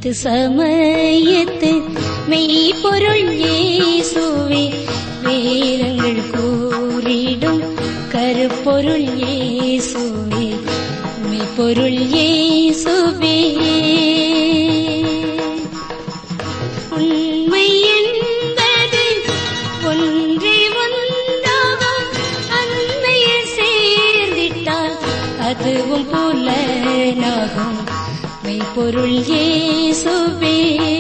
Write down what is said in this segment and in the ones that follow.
மீட்பு சமயத்து மெய்ப்பொருள் இயேசுவே வேதங்கள் கூறிடும் கருப்பொருள் இயேசுவே மெய்ப்பொருள் இயேசுவே உண்மை என்பது ஒன்றே ஒன்றாகும் அன்னையில் சேர்ந்திட்டால் அதுவும் புலனாகும் மெய்ப்பொருள் இயேசுவே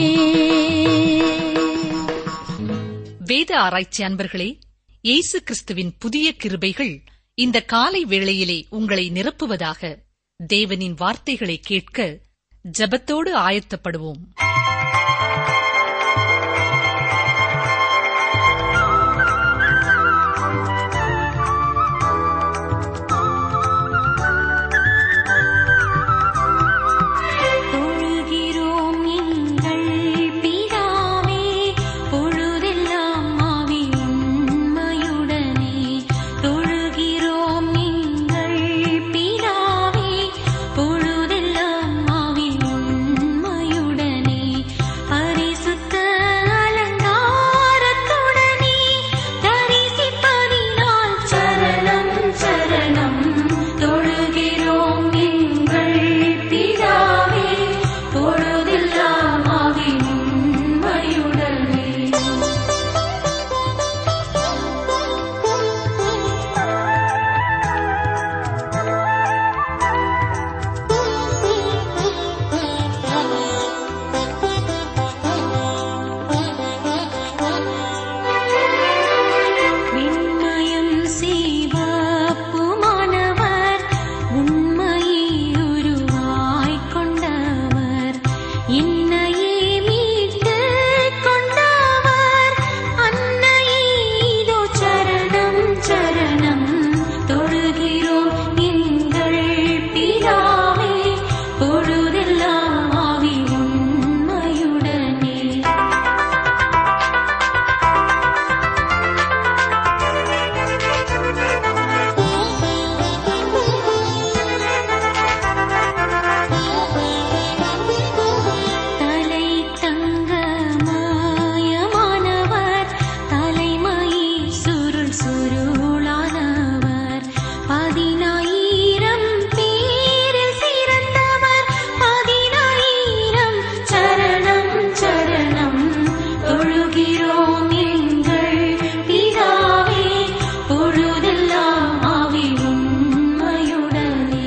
வேத ஆராய்ச்சி அன்பர்களே இயேசு கிறிஸ்துவின் புதிய கிருபைகள் இந்த காலை வேளையிலே உங்களை நிரப்புவதாக தேவனின் வார்த்தைகளை கேட்க ஜெபத்தோடு ஆயத்தப்படுவோம் தொழுகிறோம் எங்கள் பிதாவே பொழுதெல்லாம் ஆவி உண்மையுடனே தொழுகிறோம் எங்கள் பிதாவே பொழுதெல்லாம் ஆவி உண்மையுடனே பரிசுத்த அலங்காரத்துடனே தரிசிப்பதினால் சரணம் சரணம் தொழுகிறோம் எங்கள் பிதாவே பொழுதெல்லாம் ஆவி உண்மையுடனே விண்மயம் சிவப்புமானவர் உண்மையை உருவாய்க் கொண்டவர் இன்னையே மீட்டுக் கொண்டவர் அன்னையே இதோ சரணம் சரணம் தொழுகிறோம் எங்கள் பிதாவே பொழுதெல்லாம் ஆவி உண்மையுடனே தலை தங்க மாயமானவர் தலைமயி சுருள் சுருளானவர் பதினாயிரம் பேரில் சிறந்தவர் பதினாயிரம் சரணம் சரணம் தொழுகிறோம் எங்கள் பிதாவே பொழுதெல்லாம் ஆவி உண்மையுடனே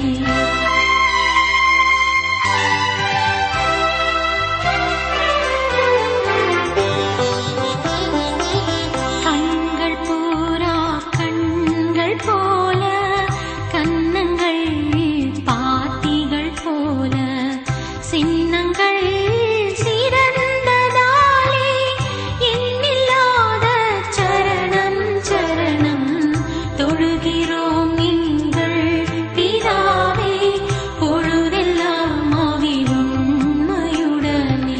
கண்கள் பூரா கண்கள் போல கன்னங்கள் பாத்திகள் போல சின்னங்கள் சிறந்ததாலே எண்ணில்லாத சரணம் சரணம் தொழுகிறோம் எங்கள் பிதாவே பொழுதெல்லாம் ஆவி உண்மையுடனே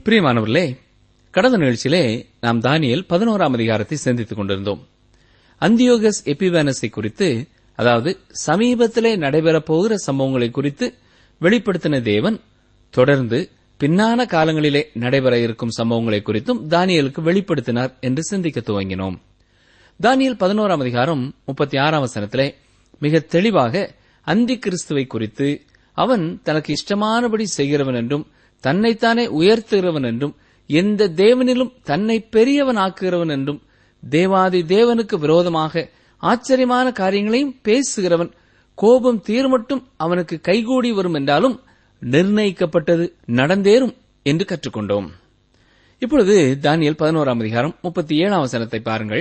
பிரியமானவர்களே கடந்த நிகழ்ச்சியிலே நாம் தானியல் பதினோராம் அதிகாரத்தை சிந்தித்துக் கொண்டிருந்தோம் அந்தியோகஸ் எபிவானஸை குறித்து அதாவது சமீபத்திலே நடைபெறப் போகிற சம்பவங்களை குறித்து வெளிப்படுத்தின தேவன் தொடர்ந்து பின்னான காலங்களிலே நடைபெற இருக்கும் சம்பவங்களை குறித்தும் தானியலுக்கு வெளிப்படுத்தினார் என்று சிந்திக்க துவங்கினோம் தானியல் பதினோராம் அதிகாரம் முப்பத்தி ஆறாம் வசனத்திலே மிக தெளிவாக அந்தி கிறிஸ்துவை குறித்து அவன் தனக்கு இஷ்டமானபடி செய்கிறவன் என்றும் தன்னைத்தானே உயர்த்துகிறவன் என்றும் எந்த தேவனிலும் தன்னை பெரியவன் ஆக்குகிறவன் என்றும் தேவாதி தேவனுக்கு விரோதமாக ஆச்சரியமான காரியங்களையும் பேசுகிறவன் கோபம் தீர்மட்டும் அவனுக்கு கைகூடி வரும் என்றாலும் நிர்ணயிக்கப்பட்டது நடந்தேறும் என்று கற்றுக்கொண்டோம் இப்பொழுது தானியல் பதினோராம் அதிகாரம் முப்பத்தி ஏழாம் வசனத்தை பாருங்கள்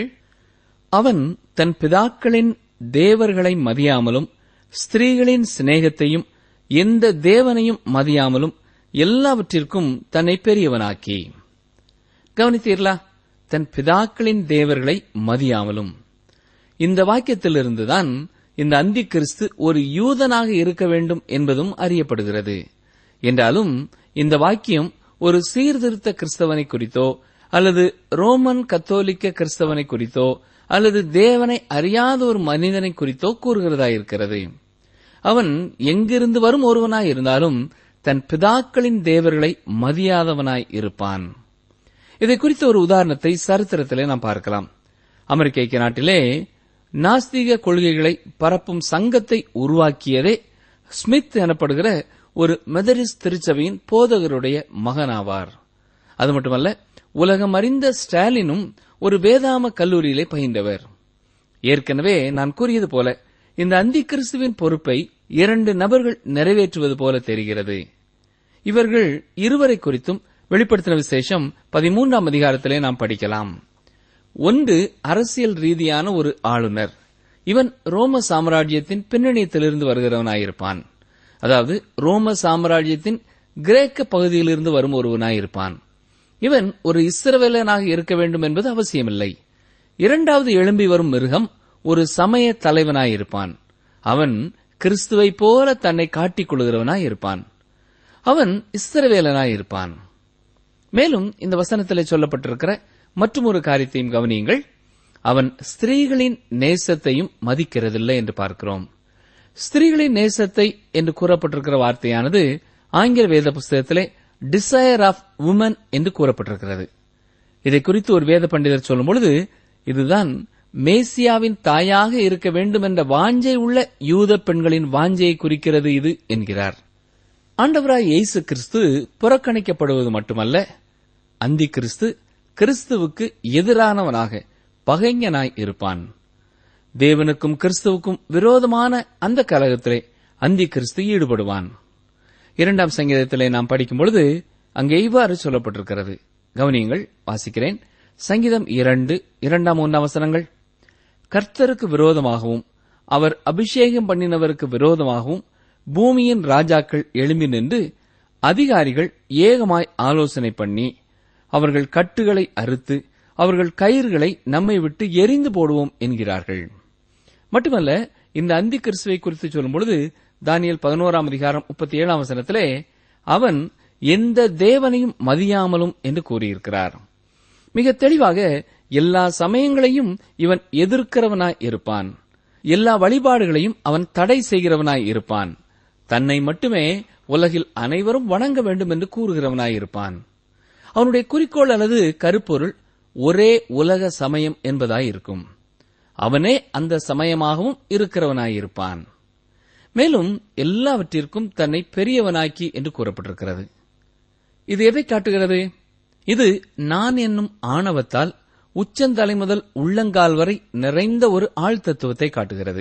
அவன் தன் பிதாக்களின் தேவர்களை மதியாமலும் ஸ்திரீகளின் சிநேகத்தையும் எந்த தேவனையும் மதியாமலும் எல்லாவற்றிற்கும் தன்னை பெரியவனாக்கி கவனித்தீர்களா தன் பிதாக்களின் தேவர்களை மதியாமலும் இந்த வாக்கியத்திலிருந்துதான் இந்த அந்தி கிறிஸ்து ஒரு யூதனாக இருக்க வேண்டும் என்பதும் அறியப்படுகிறது என்றாலும் இந்த வாக்கியம் ஒரு சீர்திருத்த கிறிஸ்தவனை குறித்தோ அல்லது ரோமன் கத்தோலிக்க கிறிஸ்தவனை குறித்தோ அல்லது தேவனை அறியாத ஒரு மனிதனை குறித்தோ கூறுகிறதா இருக்கிறது அவன் எங்கிருந்து வரும் ஒருவனாய் இருந்தாலும் தன் பிதாக்களின் தேவர்களை மதியாதவனாய் இருப்பான் இதை குறித்த ஒரு உதாரணத்தை சரித்திரத்திலே நாம் பார்க்கலாம் அமெரிக்க ஐக்கிய நாட்டிலே நாஸ்திக கொள்கைகளை பரப்பும் சங்கத்தை உருவாக்கியதே ஸ்மித் எனப்படுகிற ஒரு மெதரிஸ் திருச்சபையின் போதகருடைய மகனாவார் அது மட்டுமல்ல உலகம் அறிந்த ஸ்டாலினும் ஒரு வேதாம கல்லூரியிலே பயின்றவர் ஏற்கனவே நான் கூறியது போல இந்த அந்தி கிறிஸ்துவின் பொறுப்பை இரண்டு நபர்கள் நிறைவேற்றுவது போல தெரிகிறது இவர்கள் இருவரை குறித்தும் வெளிப்படுத்தின விசேஷம் பதிமூன்றாம் அதிகாரத்திலே நாம் படிக்கலாம் ஒன்று அரசியல் ரீதியான ஒரு ஆளுநர் இவன் ரோம சாம்ராஜ்யத்தின் பின்னணியத்திலிருந்து வருகிறவனாயிருப்பான் அதாவது ரோம சாம்ராஜ்யத்தின் கிரேக்க பகுதியிலிருந்து வரும் ஒருவனாயிருப்பான் இவன் ஒரு இஸ்ரவேலனாக இருக்க வேண்டும் என்பது அவசியமில்லை இரண்டாவது எழும்பி வரும் மிருகம் ஒரு சமய தலைவனாயிருப்பான் அவன் கிறிஸ்துவைப் போல தன்னை காட்டிக் கொள்கிறவனாயிருப்பான் அவன் இஸ்ரவேலனாயிருப்பான் மேலும் இந்த வசனத்திலே சொல்லப்பட்டிருக்கிற மற்றும் ஒரு காரியத்தையும் கவனியுங்கள் அவன் ஸ்திரீகளின் நேசத்தையும் மதிக்கிறதில்லை என்று பார்க்கிறோம் ஸ்திரீகளின் நேசத்தை என்று கூறப்பட்டிருக்கிற வார்த்தையானது ஆங்கில வேத புஸ்தகத்திலே டிசையர் ஆஃப் உமன் என்று கூறப்பட்டிருக்கிறது இதை குறித்து ஒரு வேத பண்டிதர் சொல்லும் பொழுது இதுதான் மேசியாவின் தாயாக இருக்க வேண்டும் என்ற வாஞ்சை உள்ள யூத பெண்களின் வாஞ்சையை குறிக்கிறது இது என்கிறார் ஆண்டவராய் இயேசு கிறிஸ்து புறக்கணிக்கப்படுவது மட்டுமல்ல அந்தி கிறிஸ்து கிறிஸ்துவுக்கு எதிரானவனாக பகைஞனாய் இருப்பான் தேவனுக்கும் கிறிஸ்துவுக்கும் விரோதமான அந்த கலகத்திலே அந்தி கிறிஸ்து ஈடுபடுவான் இரண்டாம் சங்கீதத்திலே நாம் படிக்கும் பொழுது அங்கே இவ்வாறு சொல்லப்பட்டிருக்கிறது கவனியங்கள் வாசிக்கிறேன் சங்கீதம் இரண்டு இரண்டாம் ஒன்றாம் வசனங்கள் கர்த்தருக்கு விரோதமாகவும் அவர் அபிஷேகம் பண்ணினவருக்கு விரோதமாகவும் பூமியின் ராஜாக்கள் எழும்பி நின்று அதிகாரிகள் ஏகமாய் ஆலோசனை பண்ணி அவர்கள் கட்டுகளை அறுத்து அவர்கள் கயிறுகளை நம்மை விட்டு எரிந்து போடுவோம் என்கிறார்கள் மட்டுமல்ல இந்த அந்தி கிறிஸ்துவை குறித்து சொல்லும் பொழுது தானியல் பதினோராம் அதிகாரம் முப்பத்தி ஏழாம் வசனத்திலே அவன் எந்த தேவனையும் மதியாமலும் என்று கூறியிருக்கிறார் மிக தெளிவாக எல்லா சமயங்களையும் இவன் எதிர்க்கிறவனாய் இருப்பான் எல்லா வழிபாடுகளையும் அவன் தடை செய்கிறவனாய் இருப்பான் தன்னை மட்டுமே உலகில் அனைவரும் வணங்க வேண்டும் என்று கூறுகிறவனாய் இருப்பான் அவனுடைய குறிக்கோள் அல்லது கருப்பொருள் ஒரே உலக சமயம் என்பதாய் இருக்கும் அவனே அந்த சமயமாகவும் இருக்கிறவனாயிருப்பான் மேலும் எல்லாவற்றிற்கும் தன்னை பெரியவனாக்கி என்று கூறப்பட்டிருக்கிறது இது எதை காட்டுகிறது இது நான் என்னும் ஆணவத்தால் உச்சந்தலை முதல் உள்ளங்கால் வரை நிறைந்த ஒரு ஆழ்தத்துவத்தை காட்டுகிறது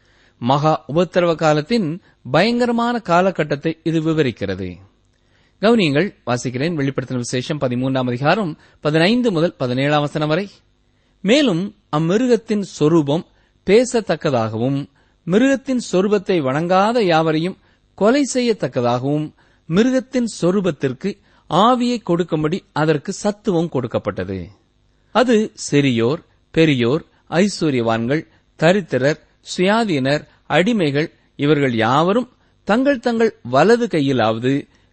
மகா உபத்திரவ காலத்தின் பயங்கரமான காலகட்டத்தை இது விவரிக்கிறது கவனியங்கள் வாசிக்கிறேன் வெளிப்படுத்தின விசேஷம் பதிமூன்றாம் அதிகாரம் பதினைந்து முதல் பதினேழாம் வசனம் வரை மேலும் அம்மிருகத்தின் சொரூபம் பேசத்தக்கதாகவும் மிருகத்தின் சொரூபத்தை வணங்காத யாவரையும் கொலை செய்யத்தக்கதாகவும் மிருகத்தின் சொரூபத்திற்கு ஆவியை கொடுக்கும்படி அதற்கு சத்துவம் கொடுக்கப்பட்டது அது சிறியோர் பெரியோர் ஐஸ்வர்யவான்கள் தரித்திரர் சுயாதீனர் அடிமைகள் இவர்கள் யாவரும் தங்கள் தங்கள் வலது கையிலாவது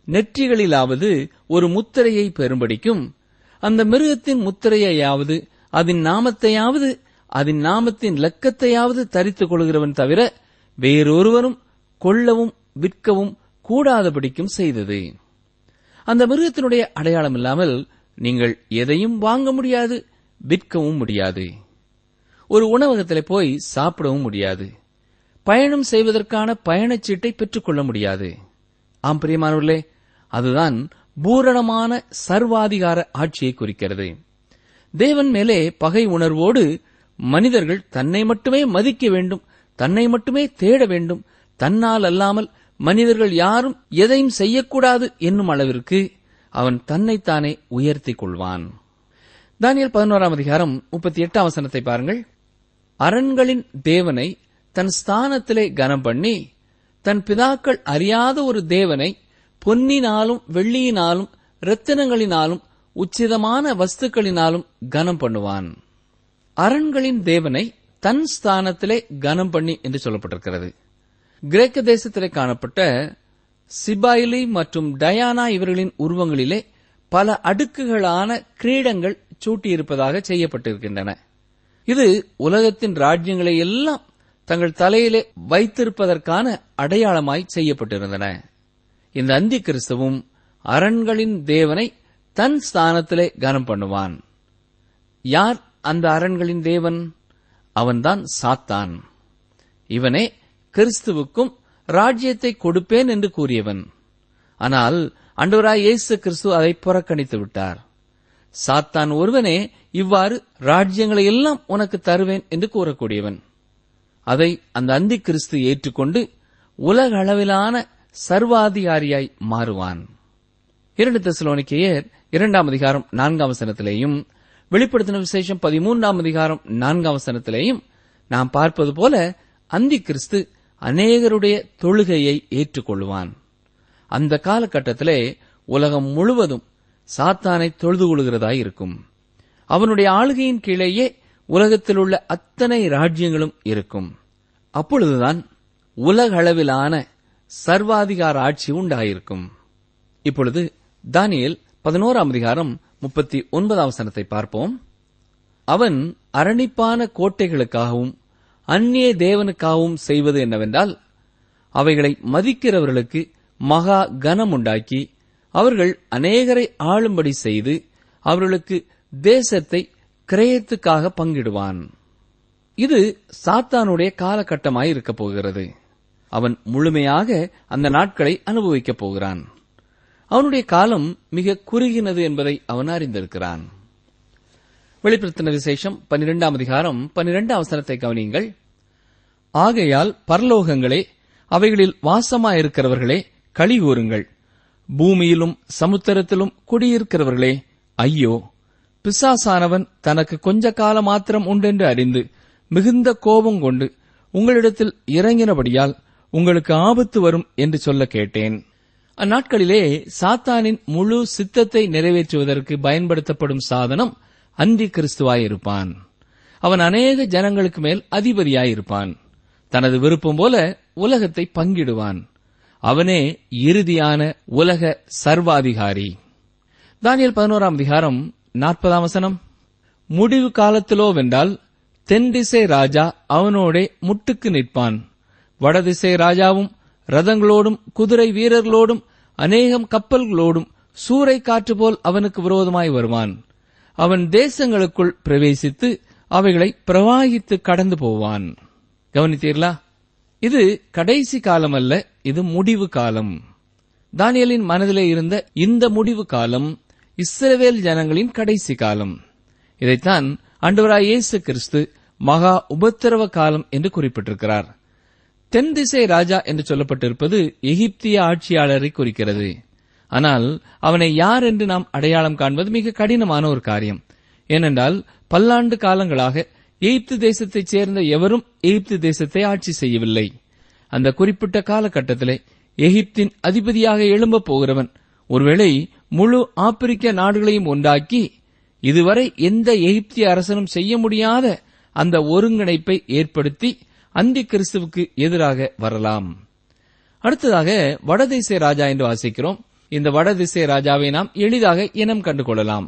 நெற்றிகளிலாவது ஒரு முத்திரையை பெறும்படிக்கும் அந்த மிருகத்தின் முத்திரையையாவது அதன் நாமத்தையாவது அதன் நாமத்தின் லக்கத்தையாவது தரித்துக் கொள்கிறவன் தவிர வேறொருவரும் கொள்ளவும் விற்கவும் கூடாதபடிக்கும் செய்தது அந்த மிருகத்தினுடைய அடையாளம் இல்லாமல் நீங்கள் எதையும் வாங்க முடியாது விற்கவும் முடியாது ஒரு உணவகத்திலே போய் சாப்பிடவும் முடியாது பயணம் செய்வதற்கான பயணச்சீட்டை பெற்றுக்கொள்ள முடியாது ஆம் பிரியமானவர்களே அதுதான் பூரணமான சர்வாதிகார ஆட்சியை குறிக்கிறது தேவன் மேலே பகை உணர்வோடு மனிதர்கள் தன்னை மட்டுமே மதிக்க வேண்டும் தன்னை மட்டுமே தேட வேண்டும் தன்னால் அல்லாமல் மனிதர்கள் யாரும் எதையும் செய்யக்கூடாது என்னும் அளவிற்கு அவன் தன்னைத்தானே உயர்த்திக் கொள்வான் தானியல் பதினோராம் அதிகாரம் முப்பத்தி எட்டாம் வசனத்தை பாருங்கள் அரண்களின் தேவனை தன் ஸ்தானத்திலே கனம் பண்ணி தன் பிதாக்கள் அறியாத ஒரு தேவனை பொன்னினாலும் வெள்ளியினாலும் இரத்தினங்களினாலும் உச்சிதமான வஸ்துக்களினாலும் கனம் பண்ணுவான் அரண்களின் தேவனை தன் ஸ்தானத்திலே கனம் பண்ணி என்று சொல்லப்பட்டிருக்கிறது கிரேக்க தேசத்திலே காணப்பட்ட சிபாயிலி மற்றும் டயானா இவர்களின் உருவங்களிலே பல அடுக்குகளான கிரீடங்கள் சூட்டியிருப்பதாக செய்யப்பட்டிருக்கின்றன இது உலகத்தின் ராஜ்யங்களை எல்லாம் தங்கள் தலையிலே வைத்திருப்பதற்கான அடையாளமாய் செய்யப்பட்டிருந்தன இந்த அந்தி கிறிஸ்துவும் அரண்களின் தேவனை தன் ஸ்தானத்திலே கனம் பண்ணுவான் யார் அந்த அரண்களின் தேவன் அவன்தான் சாத்தான் இவனே கிறிஸ்துவுக்கும் ராஜ்யத்தை கொடுப்பேன் என்று கூறியவன் ஆனால் அண்டவராய் இயேசு கிறிஸ்து அதை புறக்கணித்து விட்டார் சாத்தான் ஒருவனே இவ்வாறு ராஜ்யங்களை எல்லாம் உனக்கு தருவேன் என்று கூறக்கூடியவன் அதை அந்த அந்தி கிறிஸ்து ஏற்றுக்கொண்டு உலக அளவிலான சர்வாதிகாரியாய் மாறுவான் இரண்டு தெசலோனிக்கேயர் இரண்டாம் அதிகாரம் நான்காம் வசனத்திலேயும் வெளிப்படுத்தின விசேஷம் பதிமூன்றாம் அதிகாரம் நான்காம் வசனத்திலேயும் நாம் பார்ப்பது போல அந்தி கிறிஸ்து அநேகருடைய தொழுகையை ஏற்றுக்கொள்வான் அந்த காலகட்டத்திலே உலகம் முழுவதும் சாத்தானை தொழுது கொள்கிறதாய் இருக்கும் அவனுடைய ஆளுகையின் கீழேயே உலகத்தில் உள்ள அத்தனை ராஜ்யங்களும் இருக்கும் அப்பொழுதுதான் உலக அளவிலான சர்வாதிகார ஆட்சி உண்டாயிருக்கும் இப்பொழுது தானியேல் பதினோராம் அதிகாரம் முப்பத்தி ஒன்பதாம் வசனத்தை பார்ப்போம் அவன் அரணிப்பான கோட்டைகளுக்காகவும் அந்நிய தேவனுக்காகவும் செய்வது என்னவென்றால் அவைகளை மதிக்கிறவர்களுக்கு மகா கனம் உண்டாக்கி அவர்கள் அநேகரை ஆளும்படி செய்து அவர்களுக்கு தேசத்தை கிரயத்துக்காக பங்கிடுவான் இது சாத்தானுடைய காலகட்டமாய் இருக்கப் போகிறது அவன் முழுமையாக அந்த நாட்களை அனுபவிக்கப் போகிறான் அவனுடைய காலம் மிக குறுகினது என்பதை அவன் அறிந்திருக்கிறான் வெளிப்படுத்தின விசேஷம் பன்னிரெண்டாம் அதிகாரம் பன்னிரெண்டாம் அவசரத்தை கவனியுங்கள் ஆகையால் பரலோகங்களே அவைகளில் வாசமாயிருக்கிறவர்களே களி கூறுங்கள் பூமியிலும் சமுத்திரத்திலும் குடியிருக்கிறவர்களே ஐயோ பிசாசானவன் தனக்கு கொஞ்ச காலம் மாத்திரம் உண்டென்று அறிந்து மிகுந்த கோபம் கொண்டு உங்களிடத்தில் இறங்கினபடியால் உங்களுக்கு ஆபத்து வரும் என்று சொல்ல கேட்டேன் அந்நாட்களிலே சாத்தானின் முழு சித்தத்தை நிறைவேற்றுவதற்கு பயன்படுத்தப்படும் சாதனம் அந்தி கிறிஸ்துவாயிருப்பான் அவன் அநேக ஜனங்களுக்கு மேல் அதிபதியாயிருப்பான் தனது விருப்பம் போல உலகத்தை பங்கிடுவான் அவனே இறுதியான உலக சர்வாதிகாரி தானியல் பதினோராம் அதிகாரம் நாற்பதாம் வசனம் முடிவு காலத்திலோ வென்றால் தென்திசை ராஜா அவனோடே முட்டுக்கு நிற்பான் வடதிசை ராஜாவும் ரதங்களோடும் குதிரை வீரர்களோடும் அநேகம் கப்பல்களோடும் சூறை காற்று போல் அவனுக்கு விரோதமாய் வருவான் அவன் தேசங்களுக்குள் பிரவேசித்து அவைகளை பிரவாகித்து கடந்து போவான் கவனித்தீர்களா இது கடைசி காலம் அல்ல இது முடிவு காலம் தானியலின் மனதிலே இருந்த இந்த முடிவு காலம் இஸ்ரவேல் ஜனங்களின் கடைசி காலம் இதைத்தான் ஆண்டவராய் இயேசு கிறிஸ்து மகா உபத்திரவ காலம் என்று குறிப்பிட்டிருக்கிறார் தென் திசை ராஜா என்று சொல்லப்பட்டிருப்பது எகிப்திய ஆட்சியாளரை குறிக்கிறது ஆனால் அவனை யார் என்று நாம் அடையாளம் காண்பது மிக கடினமான ஒரு காரியம் ஏனென்றால் பல்லாண்டு காலங்களாக எகிப்து தேசத்தைச் சேர்ந்த எவரும் எகிப்து தேசத்தை ஆட்சி செய்யவில்லை அந்த குறிப்பிட்ட காலகட்டத்திலே எகிப்தின் அதிபதியாக எழும்பப் போகிறவன் ஒருவேளை முழு ஆப்பிரிக்க நாடுகளையும் உண்டாக்கி இதுவரை எந்த எகிப்திய அரசனும் செய்ய முடியாத அந்த ஒருங்கிணைப்பை ஏற்படுத்தி அந்தி கிறிஸ்துவுக்கு எதிராக வரலாம் அடுத்ததாக வடதேச ராஜா என்று வாசிக்கிறோம் இந்த வடதிசை ராஜாவை நாம் எளிதாக இனம் கண்டு கொள்ளலாம்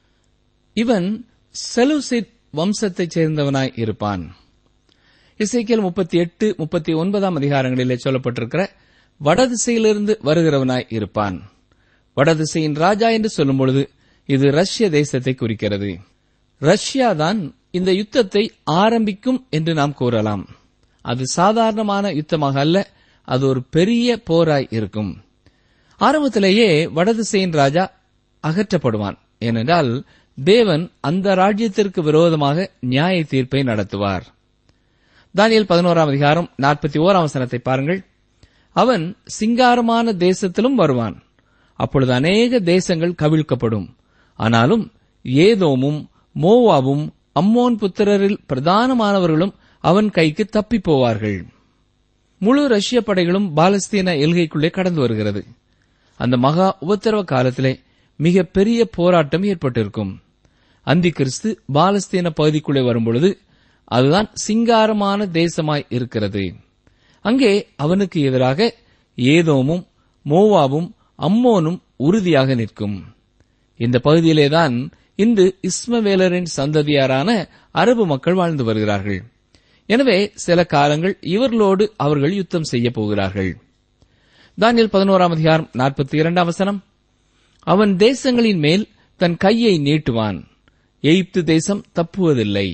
இவன் செலுசிட் வம்சத்தைச் சேர்ந்தவனாய் இருப்பான் இசைக்கியல் முப்பத்தி எட்டு முப்பத்தி ஒன்பதாம் அதிகாரங்களிலே சொல்லப்பட்டிருக்கிற வடதிசையிலிருந்து வருகிறவனாய் இருப்பான் வடதிசையின் ராஜா என்று சொல்லும் பொழுது இது ரஷ்ய தேசத்தை குறிக்கிறது ரஷ்யா தான் இந்த யுத்தத்தை ஆரம்பிக்கும் என்று நாம் கூறலாம் அது சாதாரணமான யுத்தமாக அல்ல அது ஒரு பெரிய போராய் இருக்கும் ஆரம்பத்திலேயே வடதிசையின் ராஜா அகற்றப்படுவான் ஏனென்றால் தேவன் அந்த ராஜ்யத்திற்கு விரோதமாக நியாய தீர்ப்பை நடத்துவார் தானியல் பதினோராம் அதிகாரம் நாற்பத்தி ஓராம் வசனத்தை பாருங்கள் அவன் சிங்காரமான தேசத்திலும் வருவான் அப்பொழுது அநேக தேசங்கள் கவிழ்க்கப்படும் ஆனாலும் ஏதோமும் மோவாவும் அம்மோன் புத்திரரில் பிரதானமானவர்களும் அவன் கைக்கு தப்பிப் போவார்கள் முழு ரஷ்ய படைகளும் பாலஸ்தீன எல்கைக்குள்ளே கடந்து வருகிறது அந்த மகா உபத்திரவ காலத்திலே மிக பெரிய போராட்டம் ஏற்பட்டிருக்கும் அந்தி கிறிஸ்து பாலஸ்தீன பகுதிக்குள்ளே வரும்பொழுது அதுதான் சிங்காரமான தேசமாய் இருக்கிறது அங்கே அவனுக்கு எதிராக ஏதோமும் மோவாவும் அம்மோனும் உறுதியாக நிற்கும் இந்த பகுதியிலேதான் இன்று இஸ்மவேலரின் சந்ததியாரான அரபு மக்கள் வாழ்ந்து வருகிறார்கள் எனவே சில காலங்கள் இவர்களோடு அவர்கள் யுத்தம் செய்யப் போகிறார்கள் தானியல் பதினோராம் அதிகாரம் நாற்பத்தி இரண்டாம் வசனம் அவன் தேசங்களின் மேல் தன் கையை நீட்டுவான் எகிப்து தேசம் தப்புவதில்லை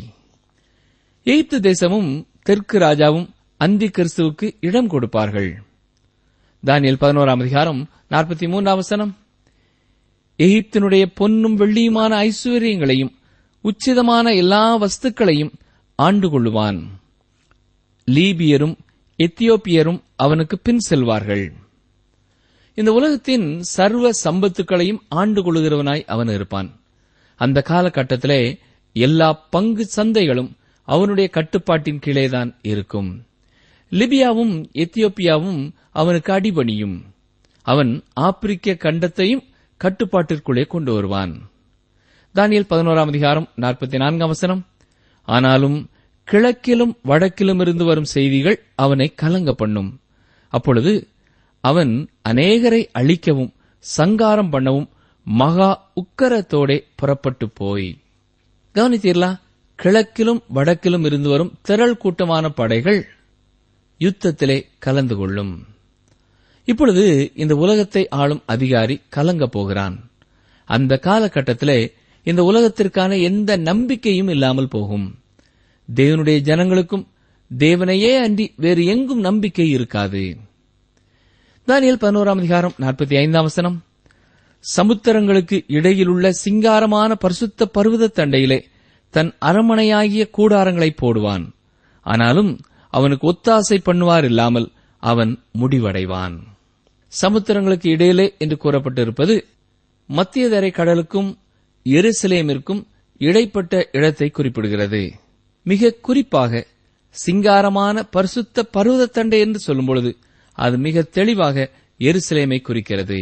எகிப்து தேசமும் தெற்கு ராஜாவும் அந்தி கிறிஸ்துவுக்கு இடம் கொடுப்பார்கள் தானியல் பதினோராம் அதிகாரம் நாற்பத்தி மூன்றாம் வசனம் எகிப்தினுடைய பொன்னும் வெள்ளியுமான ஐஸ்வர்யங்களையும் உச்சிதமான எல்லா வஸ்துக்களையும் ஆண்டு கொள்ளுவான் லீபியரும் எத்தியோப்பியரும் அவனுக்கு பின் செல்வார்கள் இந்த உலகத்தின் சர்வ சம்பத்துக்களையும் ஆண்டு கொள்கிறவனாய் அவன் இருப்பான் அந்த காலகட்டத்திலே எல்லா பங்கு சந்தைகளும் அவனுடைய கட்டுப்பாட்டின் கீழேதான் இருக்கும் லிபியாவும் எத்தியோப்பியாவும் அவனுக்கு அடிபணியும் அவன் ஆப்பிரிக்க கண்டத்தையும் கட்டுப்பாட்டிற்குள்ளே கொண்டு வருவான் தானியல் பதினோராம் அதிகாரம் நாற்பத்தி நான்காம் வசனம் ஆனாலும் கிழக்கிலும் வடக்கிலும் இருந்து வரும் செய்திகள் அவனை கலங்க பண்ணும் அப்பொழுது அவன் அநேகரை அழிக்கவும் சங்காரம் பண்ணவும் மகா உக்கரத்தோடே புறப்பட்டு போய் கவனித்தீர்களா கிழக்கிலும் வடக்கிலும் இருந்து வரும் திரள் கூட்டமான படைகள் யுத்தத்திலே கலந்து கொள்ளும் இப்பொழுது இந்த உலகத்தை ஆளும் அதிகாரி கலங்கப் போகிறான் அந்த காலகட்டத்திலே இந்த உலகத்திற்கான எந்த நம்பிக்கையும் இல்லாமல் போகும் தேவனுடைய ஜனங்களுக்கும் தேவனையே அன்றி வேறு எங்கும் நம்பிக்கை இருக்காது தானியல் பதினோராம் அதிகாரம் நாற்பத்தி ஐந்தாம் வசனம் சமுத்திரங்களுக்கு இடையிலுள்ள சிங்காரமான பரிசுத்த பர்வத தண்டையிலே தன் அரமனையாகிய கூடாரங்களை போடுவான் ஆனாலும் அவனுக்கு ஒத்தாசை பண்ணுவார் இல்லாமல் அவன் முடிவடைவான் சமுத்திரங்களுக்கு இடையிலே என்று கூறப்பட்டிருப்பது மத்தியதரை கடலுக்கும் எருசலேமிற்கும் இடைப்பட்ட இடத்தை குறிப்பிடுகிறது மிக குறிப்பாக சிங்காரமான பரிசுத்த பருவதத்தண்டை என்று சொல்லும் பொழுது அது மிக தெளிவாக எருசலேமை குறிக்கிறது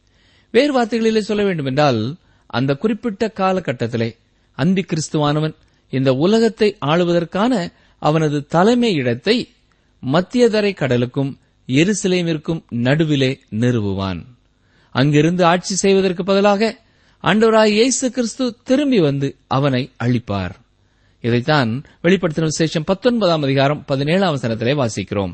வேறு வார்த்தைகளிலே சொல்ல வேண்டுமென்றால் அந்த குறிப்பிட்ட காலகட்டத்திலே அந்தி கிறிஸ்துவானவன் இந்த உலகத்தை ஆளுவதற்கான அவனது தலைமை இடத்தை மத்தியதரை கடலுக்கும் எருசலேமிற்கும் நடுவிலே நிறுவுவான் அங்கிருந்து ஆட்சி செய்வதற்கு பதிலாக ஆண்டவராய் இயேசு கிறிஸ்து திரும்பி வந்து அவனை அழிப்பார் இதைத்தான் வெளிப்படுத்தின விசேஷம் பத்தொன்பதாம் அதிகாரம் பதினேழாம் வசனத்திலே வாசிக்கிறோம்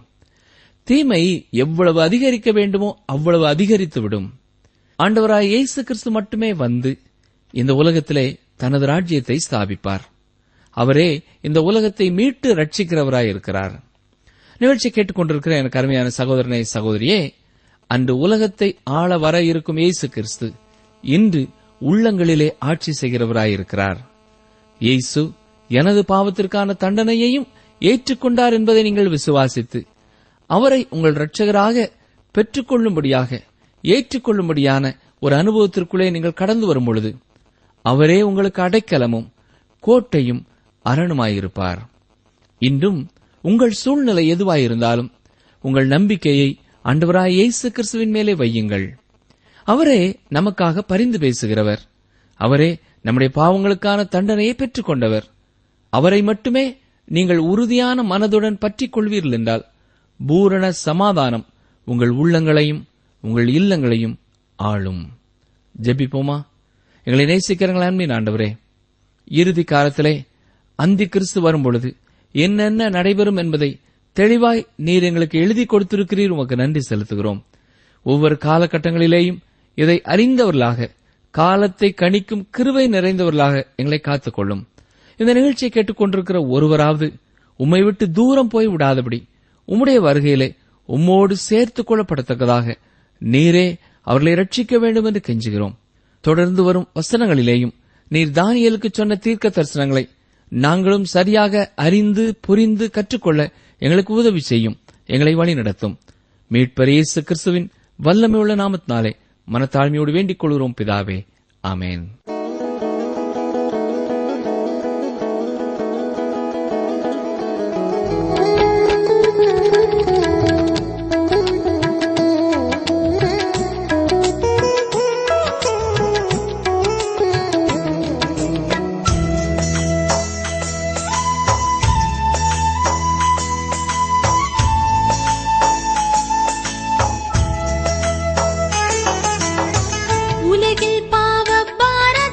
தீமை எவ்வளவு அதிகரிக்க வேண்டுமோ அவ்வளவு அதிகரித்துவிடும் ஆண்டவராய் இயேசு கிறிஸ்து மட்டுமே வந்து இந்த உலகத்திலே தனது ராஜ்யத்தை ஸ்தாபிப்பார் அவரே இந்த உலகத்தை மீட்டு ரட்சிக்கிறவராய் இருக்கிறார் நிகழ்ச்சி கேட்டுக்கொண்டிருக்கிற எனக்கு அருமையான சகோதரனை சகோதரியே அன்று உலகத்தை ஆள வர இருக்கும் இயேசு கிறிஸ்து இன்று உள்ளங்களிலே ஆட்சி செய்கிறவராயிருக்கிறார் இயேசு எனது பாவத்திற்கான தண்டனையையும் ஏற்றுக்கொண்டார் என்பதை நீங்கள் விசுவாசித்து அவரை உங்கள் இரட்சகராக பெற்றுக்கொள்ளும்படியாக ஏற்றுக்கொள்ளும்படியான ஒரு அனுபவத்திற்குள்ளே நீங்கள் கடந்து வரும் பொழுது அவரே உங்களுக்கு அடைக்கலமும் கோட்டையும் அரணுமாயிருப்பார் இன்றும் உங்கள் சூழ்நிலை எதுவாயிருந்தாலும் உங்கள் நம்பிக்கையை ஆண்டவராய் இயேசு கிறிஸ்துவின் மேலே வையுங்கள் அவரே நமக்காக பரிந்து பேசுகிறவர் அவரே நம்முடைய பாவங்களுக்கான தண்டனையை பெற்றுக் கொண்டவர் அவரை மட்டுமே நீங்கள் உறுதியான மனதுடன் பற்றிக் கொள்வீர்கள் என்றால் பூரண சமாதானம் உங்கள் உள்ளங்களையும் உங்கள் இல்லங்களையும் ஆளும் ஜெபிப்போமா எங்களை நேசிக்கிறங்களா அன்பின் ஆண்டவரே இறுதி காலத்திலே அந்தி கிறிஸ்து வரும்பொழுது என்னென்ன நடைபெறும் என்பதை தெளிவாய் நீர் எங்களுக்கு எழுதி கொடுத்திருக்கிறீர் உமக்கு நன்றி செலுத்துகிறோம் ஒவ்வொரு காலகட்டங்களிலேயும் இதை அறிந்தவர்களாக காலத்தை கணிக்கும் கிருவை நிறைந்தவர்களாக எங்களை காத்துக்கொள்ளும் இந்த நிகழ்ச்சியை கேட்டுக்கொண்டிருக்கிற ஒருவராவது உம்மை விட்டு தூரம் போய் விடாதபடி உம்முடைய வருகையிலே உம்மோடு சேர்த்துக் கொள்ளப்படத்தக்கதாக நீரே அவர்களை ரட்சிக்க வேண்டும் என்று கெஞ்சுகிறோம் தொடர்ந்து வரும் வசனங்களிலேயும் நீர் தானியலுக்கு சொன்ன தீர்க்க தரிசனங்களை நாங்களும் சரியாக அறிந்து புரிந்து கற்றுக்கொள்ள எங்களுக்கு உதவி செய்யும் எங்களை வழி நடத்தும் மீட்பர் இயேசு கிறிஸ்துவின் வல்லமையுள்ள நாமத்தினாலே மனத்தாழ்மையோடு வேண்டிக் கொள்கிறோம் பிதாவே ஆமென் உலகில் பாவ பாரத்தை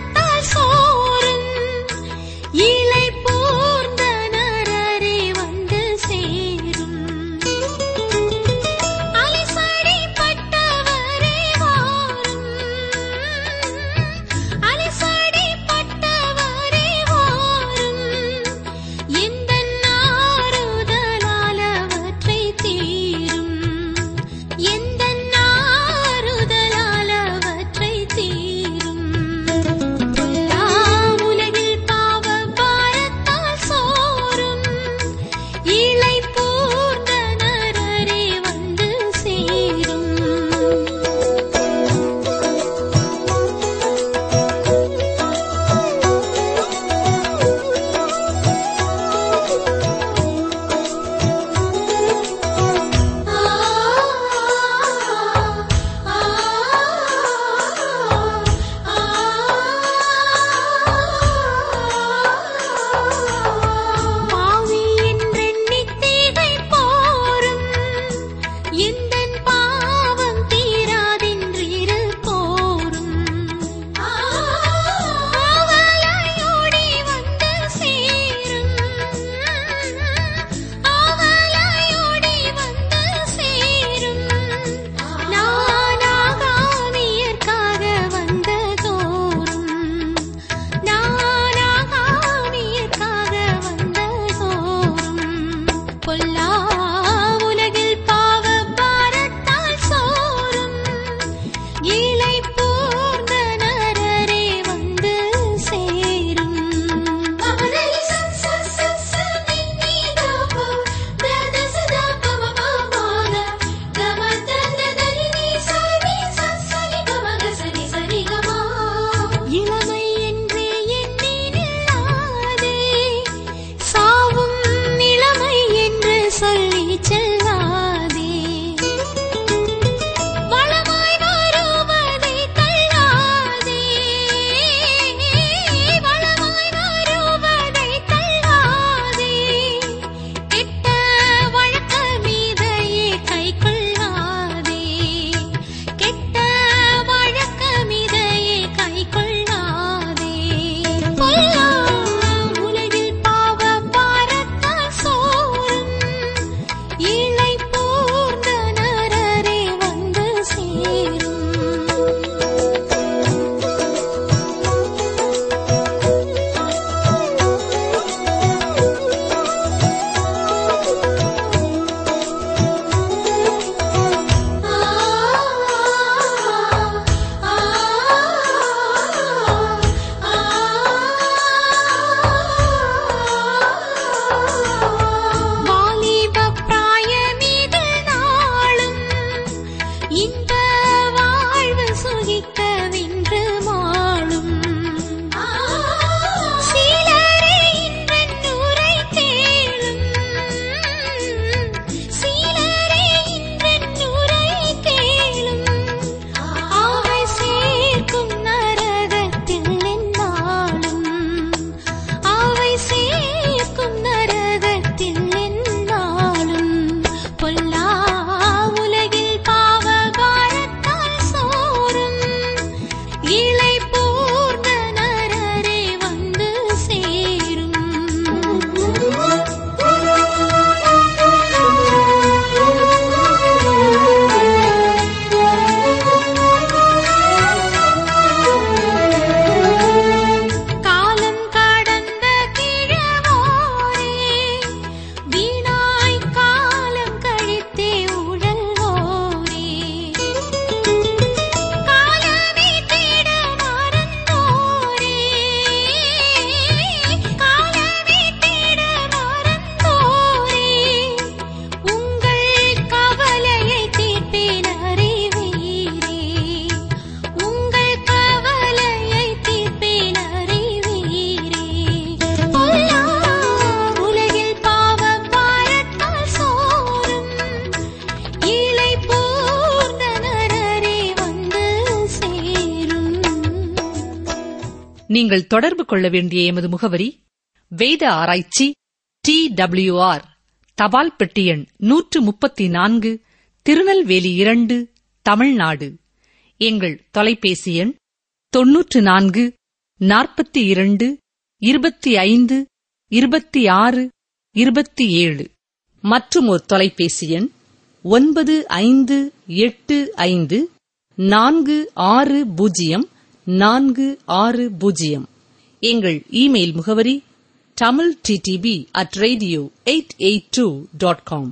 நீங்கள் தொடர்பு கொள்ள வேண்டிய எமது முகவரி வேத ஆராய்ச்சி டி ஆர் தபால் பெட்டி எண் நூற்று முப்பத்தி நான்கு திருநெல்வேலி இரண்டு தமிழ்நாடு எங்கள் தொலைபேசி எண் தொன்னூற்று நான்கு நாற்பத்தி இரண்டு இருபத்தி ஐந்து இருபத்தி ஆறு இருபத்தி ஏழு மற்றும் ஒரு தொலைபேசி எண் ஒன்பது ஐந்து எட்டு ஐந்து நான்கு ஆறு பூஜ்ஜியம் நான்கு ஆறு பூஜ்ஜியம் எங்கள் இமெயில் முகவரி Tamil DTP at radio eight eight two dot com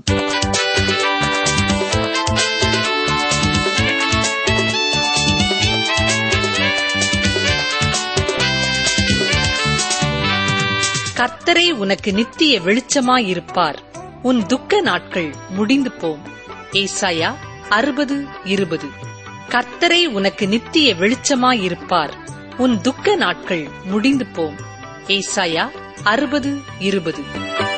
கர்த்தரே உனக்கு நித்திய வெளிச்சமாயிருப்பார் உன் துக்க நாட்கள் முடிந்து போம் ஏசாயா அறுபது இருபது கர்த்தரே உனக்கு நித்திய வெளிச்சமாயிருப்பார் உன் துக்க நாட்கள் முடிந்து போம் ஏசாயா அறுபது இருபது